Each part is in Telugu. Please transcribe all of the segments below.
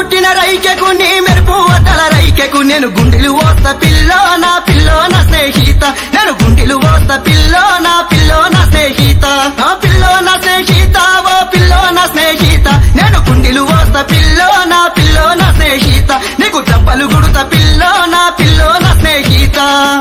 పుట్టిన రైకెకు నీ మెరుపు వద్దల రైకెకు నేను గుండెలు ఓస్త పిల్లో నా పిల్లో నా స్నేహిత నేను గుండెలు ఓస్త పిల్లో నా పిల్లో నా స్నేహిత నా పిల్లో నా స్నేహిత ఓ పిల్లో నా స్నేహిత నేను గుండెలు ఓస్త పిల్లో నా పిల్లో నా స్నేహిత నీకు దెబ్బలు గుడుత పిల్లో నా పిల్లో నా స్నేహిత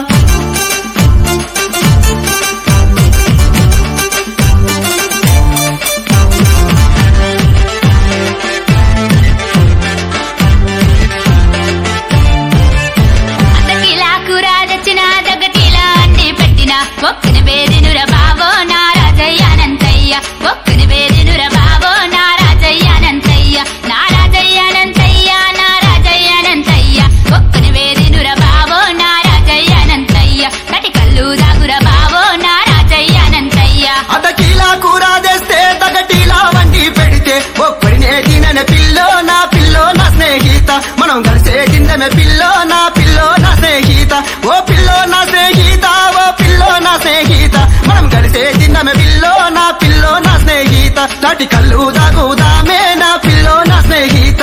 అతకిలా కూర తెచ్చిన దగ్గటిలా అన్ని పెట్టిన ఒక్కని బేదినుర బావో నా రాజయ్యానంతయ్య ఒక్కని బేదినుర బావో నా రాజయ్యానంతయ్య నా రాజయ్యానంతయ్య నా రాజయ్యానంతయ్య ఒక్కని బేదినుర బావో నా రాజయ్యానంతయ్య కటి కళ్ళు దాగుర బావో నా రాజయ్యానంతయ్య అదకిలా కూర తెస్తే తగటిలా వండి పెడితే ఒక్కడినే తినని పిల్లో నా పిల్లో నా స్నేహిత మనం కలిసే తిందమే పిల్లో నా పిల్లో నా స్నేహిత ఓ పిల్లో నా స్నేహిత ఓ పిల్లో నా స్నేహిత మనం కలిసే తిందమే పిల్లో నా పిల్లో నా స్నేహిత తాటి కళ్ళు దాగుదామే నా పిల్లో నా స్నేహిత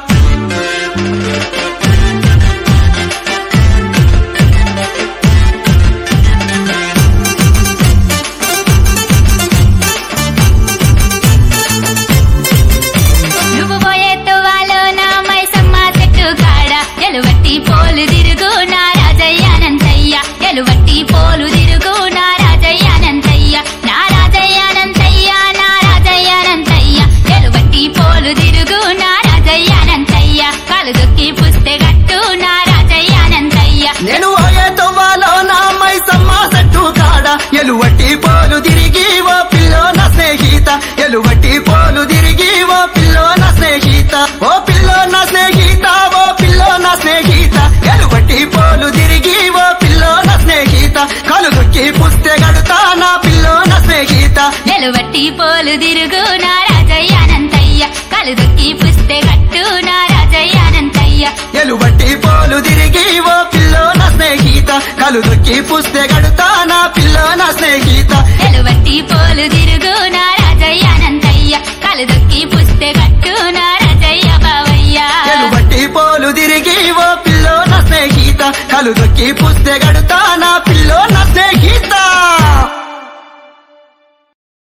నువ్వు పోయే తువ్వాలో నా మైసమ్మ చెట్టు కాడ ఎలువట్టి పోలు తిరుగు నా రాజయ్యానంతయ్య ఎలువట్టి పోలు తిరుగు నా రాజయ్యానంతయ్య నా రాజయ్యానంతయ్య నా రాజయ్యానంతయ్య ఎలువట్టి పోలు తిరుగు నా రాజయ్యానంతయ్య కాలు దొక్కి పుస్తే గట్టు నా రాజయ్యానంతయ్య నేను ఓయే తొవ్వాలో నా అమ్మాయి సమ్మ సెట్టు కాడ ఎలువట్టి పోలు తిరిగి ఓ పిల్లో నా స్నేహిత ఎలువట్టి పోలు తిరిగి ఓ పిల్లో నా స్నేహిత ఓ పిల్లో నా స్నేహిత ఓ పిల్లో నా స్నేహిత ఎలువట్టి పోలు తిరిగి ఓ పిల్లో నా స్నేహిత కలు దొక్కి పుస్తే గడుతా నా పిల్లో నా స్నేహిత ఎలువట్టి పోలు తిరుగు నా రాజయ్యానంతయ్య కాలు దొక్కి పుస్తే గట్టు నా రాజయ్యానంతయ్య ఎలువట్టి పోలు తిరిగి ఓ పిల్లో నా స్నేహిత కలు దొక్కి పుస్తే గడుతా నా పిల్లో నా స్నేహిత ఎలువట్టి పోలు తిరుగు నా రాజయ్యానంతయ్య కలు దొక్కి పుస్తే కట్టు నా రాజయ్య బావయ్య ఎలుబట్టి పోలు తిరిగి ఓ పిల్లో నా స్నేహిత కలు దొక్కి పుస్తే గడుతా నా పిల్లో నా స్నేహిత